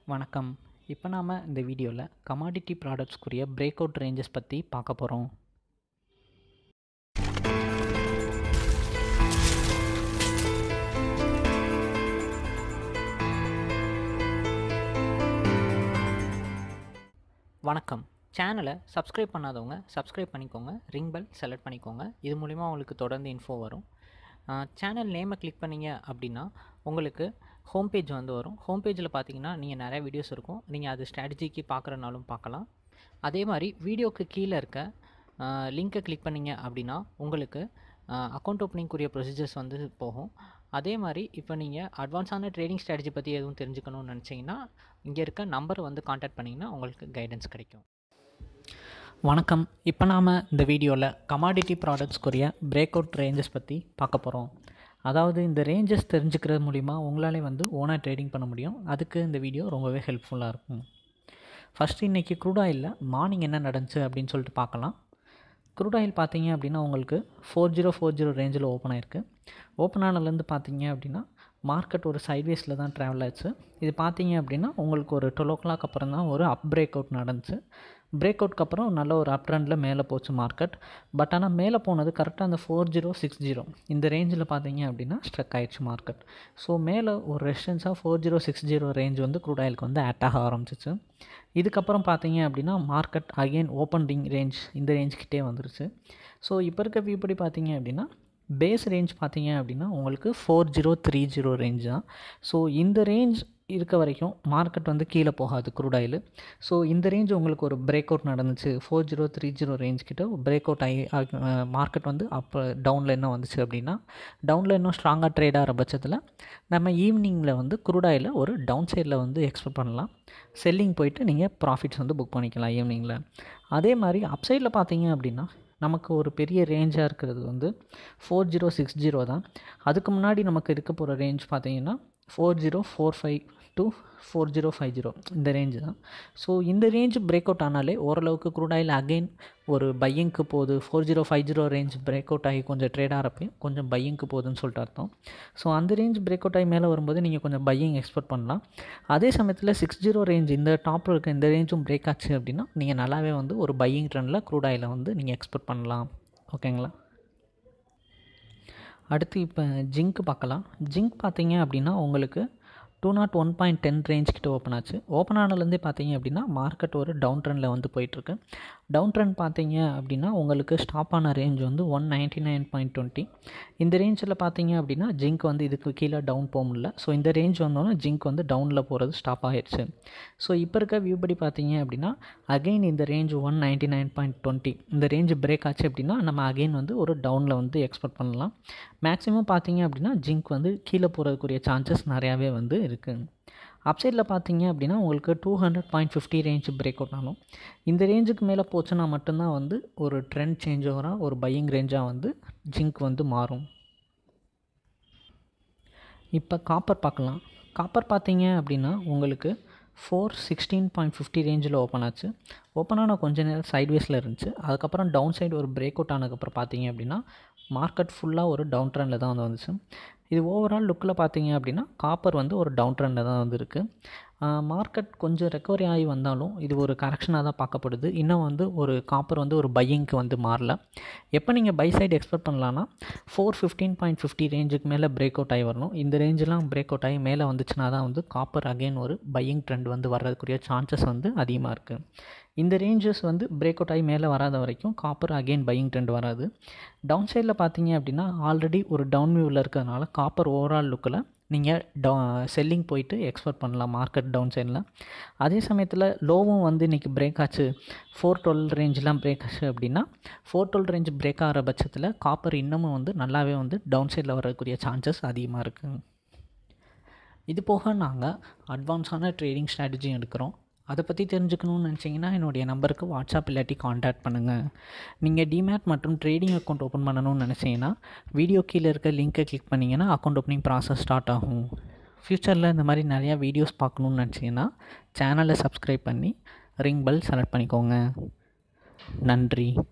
வணக்கம் இப்போ நாம் இந்த வீடியோவில் கமாடிட்டி ப்ராடக்ட்ஸ்க்குரிய பிரேக் அவுட் ரேஞ்சஸ் பற்றி பார்க்க போகிறோம் வணக்கம் சேனலை சப்ஸ்கிரைப் பண்ணாதவங்க சப்ஸ்கிரைப் பண்ணிக்கோங்க ரிங் பெல் செலக்ட் பண்ணிக்கோங்க இது மூலிமா உங்களுக்கு தொடர்ந்து இன்ஃபோ வரும் சேனல் நேமை கிளிக் பண்ணீங்க அப்படின்னா உங்களுக்கு ஹோம் பேஜ் வந்து வரும் ஹோம் பேஜில் பார்த்தீங்கன்னா நீங்கள் நிறைய வீடியோஸ் இருக்கும் நீங்கள் அது ஸ்ட்ராட்டஜிக்கு பார்க்குறனாலும் பார்க்கலாம் அதே மாதிரி வீடியோக்கு கீழே இருக்க லிங்க்கை கிளிக் பண்ணீங்க அப்படின்னா உங்களுக்கு அக்கௌண்ட் ஓப்பனிங்குரிய ப்ரொசீஜர்ஸ் வந்து போகும் அதே மாதிரி இப்போ நீங்கள் அட்வான்ஸான ட்ரேடிங் ஸ்ட்ராட்டஜி பற்றி எதுவும் தெரிஞ்சுக்கணும்னு நினச்சிங்கன்னா இங்கே இருக்க நம்பர் வந்து காண்டாக்ட் பண்ணிங்கன்னா உங்களுக்கு கைடன்ஸ் கிடைக்கும் வணக்கம் இப்போ நாம் இந்த வீடியோவில் கமாடிட்டி ப்ராடக்ட்ஸ்க்குரிய பிரேக் அவுட் ரேஞ்சஸ் பற்றி பார்க்க போகிறோம் அதாவது இந்த ரேஞ்சஸ் தெரிஞ்சுக்கிறது மூலிமா உங்களாலே வந்து ஓனாக ட்ரேடிங் பண்ண முடியும் அதுக்கு இந்த வீடியோ ரொம்பவே ஹெல்ப்ஃபுல்லாக இருக்கும் ஃபஸ்ட்டு இன்றைக்கி க்ரூட் ஆயிலில் மார்னிங் என்ன நடந்துச்சு அப்படின்னு சொல்லிட்டு பார்க்கலாம் க்ரூட் ஆயில் பார்த்தீங்க அப்படின்னா உங்களுக்கு ஃபோர் ஜீரோ ஃபோர் ஜீரோ ரேஞ்சில் ஓப்பன் ஆயிருக்கு ஓப்பன் ஆனதுலேருந்து பார்த்தீங்க அப்படின்னா மார்க்கெட் ஒரு சைட்வேஸில் தான் ட்ராவல் ஆச்சு இது பார்த்தீங்க அப்படின்னா உங்களுக்கு ஒரு டுவெல் ஓ கிளாக் அப்புறம் தான் ஒரு அப் பிரேக் அவுட் நடந்துச்சு பிரேக் அவுட்க்கு அப்புறம் நல்ல ஒரு அப் ட்ரெண்டில் மேலே போச்சு மார்க்கெட் பட் ஆனால் மேலே போனது கரெக்டாக அந்த ஃபோர் ஜீரோ சிக்ஸ் ஜீரோ இந்த ரேஞ்சில் பார்த்தீங்க அப்படின்னா ஸ்ட்ரக் ஆயிடுச்சு மார்க்கெட் ஸோ மேலே ஒரு ரெசிஸ்டன்ஸாக four zero six zero range வந்து க்ரூட் ஆயிலுக்கு வந்து ஆட் ஆக ஆரம்பிச்சிச்சு இதுக்கப்புறம் பார்த்தீங்க அப்படின்னா market again opening range இந்த ரேஞ்ச்கிட்டே வந்துருச்சு ஸோ இப்போ இருக்க வியூ படி பார்த்தீங்க அப்படின்னா பேஸ் ரேஞ்ச் பார்த்தீங்க அப்படின்னா உங்களுக்கு four zero three zero range தான் ஸோ இந்த ரேஞ்ச் இருக்க வரைக்கும் மார்க்கெட் வந்து கீழே போகாது க்ரூட் ஆயில் ஸோ இந்த ரேஞ்ச் உங்களுக்கு ஒரு பிரேக் அவுட் நடந்துச்சு four zero three zero range கிட்ட பிரேக் அவுட் ஆகி மார்க்கெட் வந்து அப்போ டவுனில் என்ன வந்துச்சு அப்படின்னா டவுனில் இன்னும் ஸ்ட்ராங்காக ட்ரேட் ஆகிற பட்சத்தில் நம்ம ஈவினிங்கில் வந்து க்ரூட் ஆயில் ஒரு டவுன் சைடில் வந்து எக்ஸ்பெக்ட் பண்ணலாம் செல்லிங் போயிட்டு நீங்கள் ப்ராஃபிட்ஸ் வந்து புக் பண்ணிக்கலாம் ஈவினிங்கில் அதே மாதிரி அப்சைடில் பார்த்தீங்க அப்படின்னா நமக்கு ஒரு பெரிய ரேஞ்சாக இருக்கிறது வந்து ஃபோர் ஜீரோ சிக்ஸ் ஜீரோ தான் அதுக்கு முன்னாடி நமக்கு இருக்க போகிற ரேஞ்ச் பார்த்தீங்கன்னா four zero four five to four zero five zero இந்த ரேஞ்சு தான் ஸோ இந்த ரேஞ்ச் பிரேக் அவுட் ஆனாலே ஓரளவுக்கு க்ரூட் ஆயில் அகெயின் ஒரு பையிங்க்கு போகுது four zero five zero range break out ஆகி கொஞ்சம் ட்ரேட் ஆகிறப்பையும் கொஞ்சம் பையிங்க்கு போகுதுன்னு சொல்லிட்டு அர்த்தம் ஸோ அந்த ரேஞ்ச் பிரேக் அவுட் ஆகி மேலே வரும்போது நீங்கள் கொஞ்சம் பையிங் எக்ஸ்பெக்ட் பண்ணலாம் அதே சமயத்தில் சிக்ஸ் ஜீரோ ரேஞ்ச் இந்த டாப்பில் இருக்க இந்த ரேஞ்சும் பிரேக் ஆச்சு அப்படின்னா நீங்கள் நல்லாவே வந்து ஒரு பையிங் ட்ரெண்டில் க்ரூட் ஆயிலை வந்து நீங்கள் எக்ஸ்பெக்ட் பண்ணலாம் ஓகேங்களா அடுத்து இப்போ ஜிங்க் பார்க்கலாம் ஜிங்க் பார்த்தீங்க அப்படின்னா உங்களுக்கு two nought one point ten range கிட்ட ஓப்பன் ஆச்சு ஓப்பன் ஆனதுலேருந்தே பார்த்தீங்க அப்படின்னா மார்க்கெட் ஒரு டவுன் ட்ரெண்டில் வந்து போயிட்டுருக்கு டவுன் ட்ரெண்ட் பார்த்தீங்க அப்படின்னா உங்களுக்கு ஸ்டாப் ஆன ரேஞ்ச் வந்து one ninety nine point twenty இந்த ரேஞ்சில் பார்த்தீங்க அப்படின்னா ஜிங்க் வந்து இதுக்கு கீழே டவுன் போக முடியல ஸோ இந்த ரேஞ்ச் வந்தோன்னா ஜிங்க் வந்து டவுனில் போகிறது ஸ்டாப் ஆகிடுச்சு ஸோ இப்போ இருக்க வியூ படி பார்த்தீங்க அப்படின்னா அகெயின் இந்த range one ninety nine point twenty இந்த ரேஞ்ச் பிரேக் ஆச்சு அப்படின்னா நம்ம அகெயின் வந்து ஒரு டவுனில் வந்து எக்ஸ்பெக்ட் பண்ணலாம் மேக்ஸிமம் பார்த்தீங்க அப்படின்னா ஜிங்க் வந்து கீழே போகிறதுக்குரிய சான்சஸ் நிறையாவே வந்து இருக்குது அப்சைடில் பார்த்தீங்க அப்படின்னா உங்களுக்கு two hundred point fifty range break out ஆகும் இந்த ரேஞ்சுக்கு மேலே போச்சுன்னா மட்டும்தான் வந்து ஒரு ட்ரெண்ட் சேஞ்ச் ஓவராக ஒரு பையிங் ரேஞ்சாக வந்து ஜிங்க் வந்து மாறும் இப்போ காப்பர் பார்க்கலாம் காப்பர் பார்த்தீங்க அப்படின்னா உங்களுக்கு ஃபோர் சிக்ஸ்டீன் பாயிண்ட் ஃபிஃப்டி ரேஞ்சில் ஓப்பன் ஆச்சு ஓப்பன் ஆன கொஞ்ச நேரம் சைட்வேஸில் இருந்துச்சு அதுக்கப்புறம் டவுன் சைடு ஒரு பிரேக் அவுட் ஆனதுக்கப்புறம் பார்த்தீங்க அப்படின்னா மார்க்கெட் ஃபுல்லாக ஒரு டவுன் ட்ரெண்டில் தான் வந்து வந்துச்சு இது ஓவரால் லுக்கில் பார்த்தீங்க அப்படின்னா காப்பர் வந்து ஒரு டவுன் ட்ரெண்டில் தான் வந்துருக்கு மார்க்கெட் கொஞ்சம் ரெக்கவரி ஆகி வந்தாலும் இது ஒரு கரெக்ஷனாக தான் பார்க்கப்படுது இன்னும் வந்து ஒரு காப்பர் வந்து ஒரு பையிங்க்கு வந்து மாறல எப்போ நீங்கள் பை சைடு எக்ஸ்பெக்ட் பண்ணலான்னா ஃபோர் ஃபிஃப்டீன் பாயிண்ட் ஃபிஃப்டி ரேஞ்சுக்கு மேலே பிரேக் அவுட் ஆகி வரணும் இந்த ரேஞ்செலாம் பிரேக் அவுட் ஆகி மேலே வந்துச்சுன்னா தான் வந்து காப்பர் அகெயின் ஒரு பையிங் ட்ரெண்ட் வந்து வர்றதுக்குரிய சான்சஸ் வந்து அதிகமாக இருக்குது இந்த ரேஞ்சஸ் வந்து பிரேக் அவுட் ஆகி மேலே வராத வரைக்கும் காப்பர் அகெயின் பையிங் ட்ரெண்ட் வராது டவுன் சைடில் பார்த்தீங்க அப்படின்னா ஆல்ரெடி ஒரு டவுன் வியூவில் இருக்கிறதுனால காப்பர் ஓவரால் லுக்கில் நீங்கள் டவு செல்லிங் போயிட்டு எக்ஸ்பெக்ட் பண்ணலாம் மார்க்கெட் டவுன் சைடில் அதே சமயத்தில் லோவும் வந்து இன்றைக்கி பிரேக் ஆச்சு ஃபோர் டுவெல் ரேஞ்செலாம் பிரேக் ஆச்சு அப்படின்னா ஃபோர் டுவெல் ரேஞ்ச் பிரேக் ஆகிற பட்சத்தில் காப்பர் இன்னமும் வந்து நல்லாவே வந்து டவுன் சைடில் வரக்கூடிய சான்சஸ் அதிகமாக இருக்குது இது போக நாங்கள் அட்வான்ஸான ட்ரேடிங் ஸ்ட்ராட்டஜியும் எடுக்கிறோம் அதை பற்றி தெரிஞ்சுக்கணும்னு நினச்சிங்கன்னா என்னுடைய நம்பருக்கு வாட்ஸ்அப் இல்லாட்டி காண்டாக்ட் பண்ணுங்கள் நீங்கள் டிமேட் மற்றும் ட்ரேடிங் அக்கௌண்ட் ஓப்பன் பண்ணணும்னு நினச்சிங்கன்னா வீடியோ கீழே இருக்க லிங்க்கை கிளிக் பண்ணிங்கன்னா அக்கௌண்ட் ஓப்பனிங் ப்ராசஸ் ஸ்டார்ட் ஆகும் ஃப்யூச்சரில் இந்த மாதிரி நிறையா வீடியோஸ் பார்க்கணுன்னு நினச்சிங்கன்னா சேனலை சப்ஸ்கிரைப் பண்ணி ரிங் பெல் செலக்ட் பண்ணிக்கோங்க நன்றி